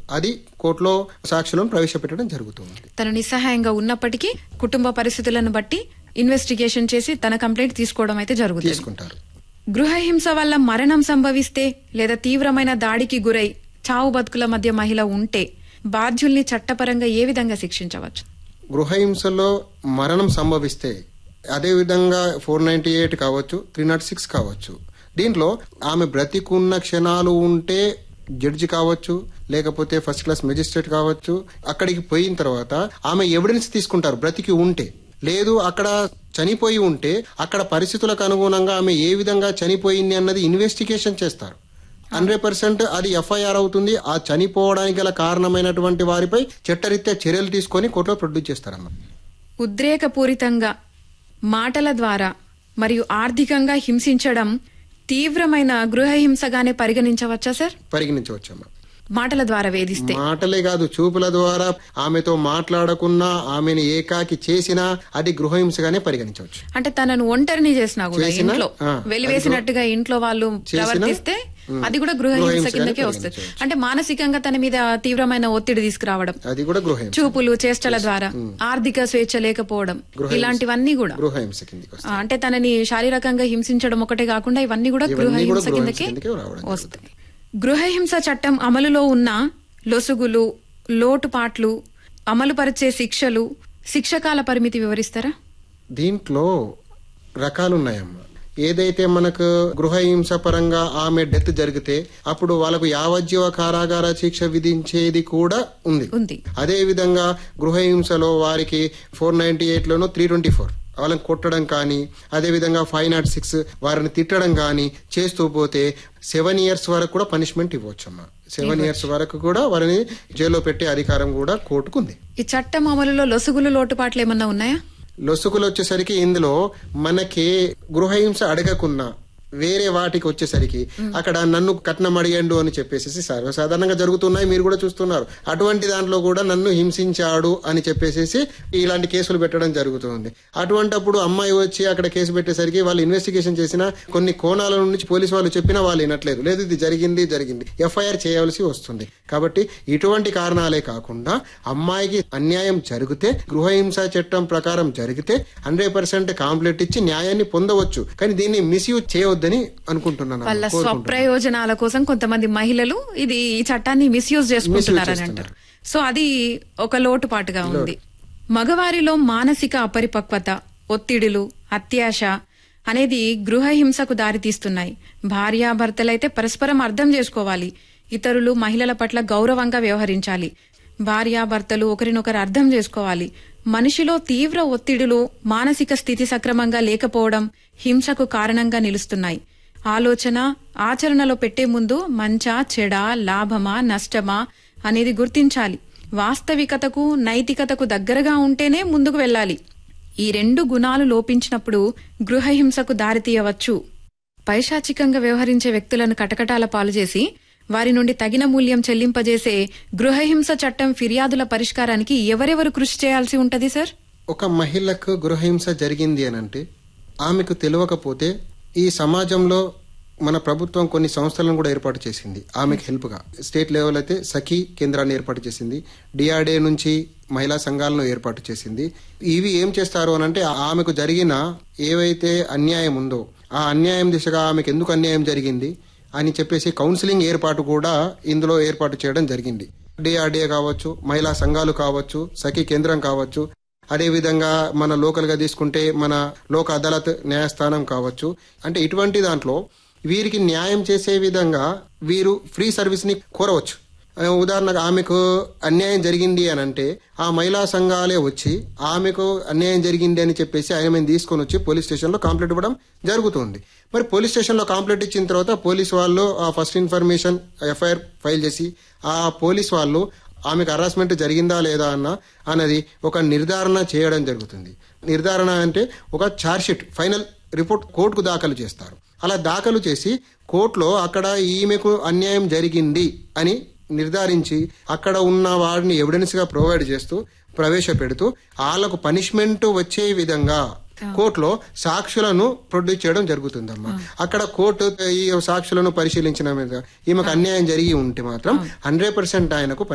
అది కోర్టులో సాక్షులను ప్రవేశపెట్టడం జరుగుతుంది తను నిస్సహాయంగా ఉన్నప్పటికీ కుటుంబ పరిస్థితులను బట్టి ఇన్వెస్టిగేషన్ చేసి తన కంప్లైంట్ తీసుకోవడం అయితే జరుగుతుంది తీసుకుంటారు గృహహింస వల్ల మరణం సంభవిస్తే లేదా తీవ్రమైన దాడికి గురై చావు బతుకుల మధ్య మహిళ ఉంటే బాధ్యుల్ని చట్టపరంగా ఏ విధంగా శిక్షించవచ్చు గృహహింసలో మరణం సంభవిస్తే అదే విధంగా ఫోర్ నైన్టీ ఎయిట్ కావచ్చు త్రీ నాట్ సిక్స్ కావచ్చు దీంట్లో ఆమె బ్రతికున్న క్షణాలు ఉంటే జడ్జి కావచ్చు లేకపోతే ఫస్ట్ క్లాస్ మెజిస్ట్రేట్ కావచ్చు అక్కడికి పోయిన తర్వాత ఆమె ఎవిడెన్స్ తీసుకుంటారు బ్రతికి ఉంటే లేదు అక్కడ చనిపోయి ఉంటే అక్కడ పరిస్థితులకు అనుగుణంగా ఆమె ఏ విధంగా చనిపోయింది అన్నది ఇన్వెస్టిగేషన్ చేస్తారు హండ్రెడ్ పర్సెంట్ అది ఎఫ్ఐఆర్ అవుతుంది ఆ చనిపోవడానికి గల కారణమైనటువంటి వారిపై చట్టరీత్యా చర్యలు తీసుకొని కోర్టులో ప్రొడ్యూస్ చేస్తారన్నమాట ఉద్రేకపూరితంగా మాటల ద్వారా మరియు ఆర్థికంగా హింసించడం తీవ్రమైన గృహహింసగానే పరిగణించవచ్చా సార్ పరిగణించవచ్చమ్మా మాటల ద్వారా వేధిస్తే మాటలే కాదు చూపుల ద్వారా ఆమెతో మాట్లాడకున్నా ఆమెను ఏకాకి చేసినా అది గృహహింసగానే పరిగణించవచ్చు అంటే తనను ఒంటరిని చేసినా కూడా చేసినా, ఇంట్లో ఆ, వెలివేసినట్టుగా ఇంట్లో వాళ్ళు చేసినా, ప్రవర్తిస్తే ఉమ్, అది కూడా గృహహింస గృహహింసగానే కిందకే వస్తుంది పరిగణించవచ్చు. అంటే మానసికంగా తన మీద తీవ్రమైన ఒత్తిడి తీసుకురావడం అది కూడా గృహహింస చూపులు చేష్టల ద్వారా ఆర్థిక స్వేచ్ఛ లేకపోవడం గృహహింస. ఇలాంటివన్నీ కూడా గృహహింస కిందికి వస్తుంది ఆ, అంటే తనని శారీరకంగా హింసించడం ఒకటే కాకుండా ఇవన్నీ కూడా ఇవన్నీ కూడా గృహహింస గృహహింస కిందకే కిందకే రావడం వస్తాయి గృహహింస చట్టం అమలులో ఉన్న లొసుగులు లోటుపాట్లు అమలుపరిచే శిక్షలు శిక్షకాల పరిమితి వివరిస్తారా దీంట్లో రకాలున్నాయమ్మా ఏదైతే మనకు గృహహింస పరంగా ఆమె డెత్ జరిగితే అప్పుడు వాళ్ళకు యావజ్జీవ కారాగార శిక్ష విధించేది కూడా ఉంది ఉంది అదే విధంగా గృహహింసలో వారికి ఫోర్ నైన్టీ ఎయిట్ లోను త్రీ ట్వంటీ ఫోర్ వాళ్ళని కొట్టడం కానీ అదే విధంగా ఫైవ్ నాట్ సిక్స్ వారిని తిట్టడం కానీ చేస్తూ పోతే సెవెన్ ఇయర్స్ వరకు కూడా పనిష్మెంట్ ఇవ్వచ్చమ్మా సెవెన్ ఇయర్స్ వరకు కూడా వారిని జైల్లో పెట్టే అధికారం కూడా కోర్టుకుంది ఈ చట్టం అమలులో లొసుగులు లోటుపాట్లు ఏమన్నా ఉన్నాయా లొసుగులు వచ్చేసరికి ఇందులో మనకి గృహహింస అడగకున్నా వేరే వాటికి వచ్చేసరికి అక్కడ నన్ను కట్నం అడిగండు అని చెప్పేసి సర్వసాధారణంగా జరుగుతున్నాయి మీరు కూడా చూస్తున్నారు అటువంటి దాంట్లో కూడా నన్ను హింసించాడు అని చెప్పేసి ఇలాంటి కేసులు పెట్టడం జరుగుతుంది అటువంటప్పుడు అమ్మాయి వచ్చి అక్కడ కేసు పెట్టేసరికి వాళ్ళు ఇన్వెస్టిగేషన్ చేసిన కొన్ని కోణాల నుంచి పోలీసు వాళ్ళు చెప్పినా వాళ్ళు వినట్లేదు లేదు ఇది జరిగింది జరిగింది ఎఫ్ఐఆర్ చేయవలసి వస్తుంది కాబట్టి ఇటువంటి కారణాలే కాకుండా అమ్మాయికి అన్యాయం జరిగితే గృహహింస చట్టం ప్రకారం జరిగితే హండ్రెడ్ పర్సెంట్ కాంప్లైంట్ ఇచ్చి న్యాయాన్ని పొందవచ్చు కానీ దీన్ని మిస్యూజ్ చేయవద్దని అనుకుంటున్నాను వాళ్ళ కోరుకుంటున్నాను. స్వప్రయోజనాల కోసం కొంతమంది మహిళలు ఇది ఈ చట్టాన్ని మిస్యూజ్ చేసుకుంటున్నారని అంటారు సో అది ఒక లోటుపాటుగా ఉంది మగవారిలో మానసిక అపరిపక్వత ఒత్తిడులు అత్యాశ అనేది గృహహింసకు దారితీస్తున్నాయి భార్యాభర్తలైతే పరస్పరం అర్థం చేసుకోవాలి ఇతరులు మహిళల పట్ల గౌరవంగా వ్యవహరించాలి భార్యాభర్తలు ఒకరినొకరు అర్థం చేసుకోవాలి మనిషిలో తీవ్ర ఒత్తిడులు మానసిక స్థితి సక్రమంగా లేకపోవడం హింసకు కారణంగా నిలుస్తున్నాయి ఆలోచన ఆచరణలో పెట్టే ముందు మంచా చెడా లాభమా నష్టమా అనేది గుర్తించాలి వాస్తవికతకు నైతికతకు దగ్గరగా ఉంటేనే ముందుకు వెళ్ళాలి ఈ రెండు గుణాలు లోపించినప్పుడు గృహహింసకు దారితీయవచ్చు పైశాచికంగా వ్యవహరించే వ్యక్తులను కటకటాల పాలు చేసి వారి నుండి తగిన మూల్యం చెల్లింపజేసే గృహహింస చట్టం ఫిర్యాదుల పరిష్కారానికి ఎవరెవరు కృషి చేయాల్సి ఉంటది సార్ ఒక మహిళకు గృహహింస జరిగింది అని అంటే ఆమెకు తెలియకపోతే ఈ సమాజంలో మన ప్రభుత్వం కొన్ని సంస్థలను కూడా ఏర్పాటు చేసింది ఆమెకు హెల్ప్ గా స్టేట్ లెవెల్ అయితే సఖీ కేంద్రాన్ని ఏర్పాటు చేసింది డిఆర్డే నుంచి మహిళా సంఘాలను ఏర్పాటు చేసింది ఇవి ఏం చేస్తారు అని అంటే ఆమెకు జరిగిన ఏవైతే అన్యాయం ఉందో ఆ అన్యాయం దిశగా ఆమెకు ఎందుకు అన్యాయం జరిగింది అని చెప్పేసి కౌన్సిలింగ్ ఏర్పాటు కూడా ఇందులో ఏర్పాటు చేయడం జరిగింది డిఆర్డీఏ కావచ్చు మహిళా సంఘాలు కావచ్చు సఖీ కేంద్రం కావచ్చు అదే విధంగా మన లోకల్ గా తీసుకుంటే మన లోక్ అదాలత్ న్యాయస్థానం కావచ్చు అంటే ఇటువంటి దాంట్లో వీరికి న్యాయం చేసే విధంగా వీరు ఫ్రీ సర్వీస్ ని కోరవచ్చు ఆ, ఉదాహరణకు ఆమెకు అన్యాయం జరిగింది అని అంటే ఆ మహిళా సంఘాలే వచ్చి ఆమెకు అన్యాయం జరిగింది అని చెప్పేసి ఆమెను తీసుకొని వచ్చి పోలీస్ స్టేషన్ లో కంప్లైంట్ ఇవ్వడం జరుగుతుంది మరి పోలీస్ స్టేషన్ లో కంప్లైంట్ ఇచ్చిన తర్వాత పోలీస్ వాళ్ళు ఆ ఫస్ట్ ఇన్ఫర్మేషన్ ఎఫ్ఐఆర్ ఫైల్ చేసి ఆ పోలీస్ వాళ్ళు ఆమెకు హరాస్మెంట్ జరిగిందా లేదా అన్న అన్నది ఒక నిర్ధారణ చేయడం జరుగుతుంది నిర్ధారణ అంటే ఒక ఛార్జ్షీట్ ఫైనల్ రిపోర్ట్ కోర్టుకు దాఖలు చేస్తారు అలా దాఖలు చేసి కోర్టులో అక్కడ ఈమెకు అన్యాయం జరిగింది అని నిర్ధారించి అక్కడ ఉన్న వాడిని ఎవిడెన్స్ గా ప్రొవైడ్ చేస్తూ ప్రవేశపెడుతూ వాళ్ళకు పనిష్మెంట్ వచ్చే విధంగా కోర్టులో సాక్షులను ప్రొడ్యూస్ చేయడం జరుగుతుందమ్మా అక్కడ కోర్టు ఈ సాక్షులను పరిశీలించిన మీద ఈమెకు అన్యాయం జరిగి ఉంటే మాత్రం హండ్రెడ్ పర్సెంట్ ఆయనకు